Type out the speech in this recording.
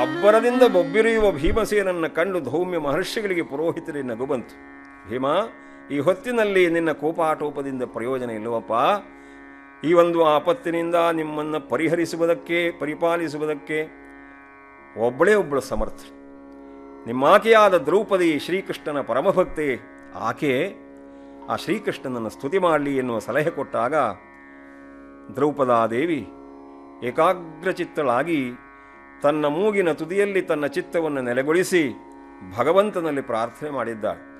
ಅಬ್ಬರದಿಂದ ಬೊಬ್ಬಿರಿಯುವ ಭೀಮಸೇನನ್ನ ಕಂಡು ಧೌಮ್ಯ ಮಹರ್ಷಿಗಳಿಗೆ ಪುರೋಹಿತರಿಗೆ ನಗು ಬಂತು ಭೀಮ ಈ ಹೊತ್ತಿನಲ್ಲಿ ನಿನ್ನ ಕೋಪಾಟೋಪದಿಂದ ಪ್ರಯೋಜನ ಇಲ್ಲವಪ್ಪ ಈ ಒಂದು ಆಪತ್ತಿನಿಂದ ನಿಮ್ಮನ್ನು ಪರಿಹರಿಸುವುದಕ್ಕೆ ಪರಿಪಾಲಿಸುವುದಕ್ಕೆ ಒಬ್ಬಳೇ ಒಬ್ಬಳು ಸಮರ್ಥ ನಿಮ್ಮಾಕೆಯಾದ ದ್ರೌಪದಿ ಶ್ರೀಕೃಷ್ಣನ ಪರಮಭಕ್ತೆ ಆಕೆ ಆ ಶ್ರೀಕೃಷ್ಣನನ್ನು ಸ್ತುತಿ ಮಾಡಲಿ ಎನ್ನುವ ಸಲಹೆ ಕೊಟ್ಟಾಗ ದ್ರೌಪದಾದೇವಿ ಏಕಾಗ್ರಚಿತ್ತಳಾಗಿ ತನ್ನ ಮೂಗಿನ ತುದಿಯಲ್ಲಿ ತನ್ನ ಚಿತ್ತವನ್ನು ನೆಲೆಗೊಳಿಸಿ ಭಗವಂತನಲ್ಲಿ ಪ್ರಾರ್ಥನೆ ಮಾಡಿದ್ದಾಳೆ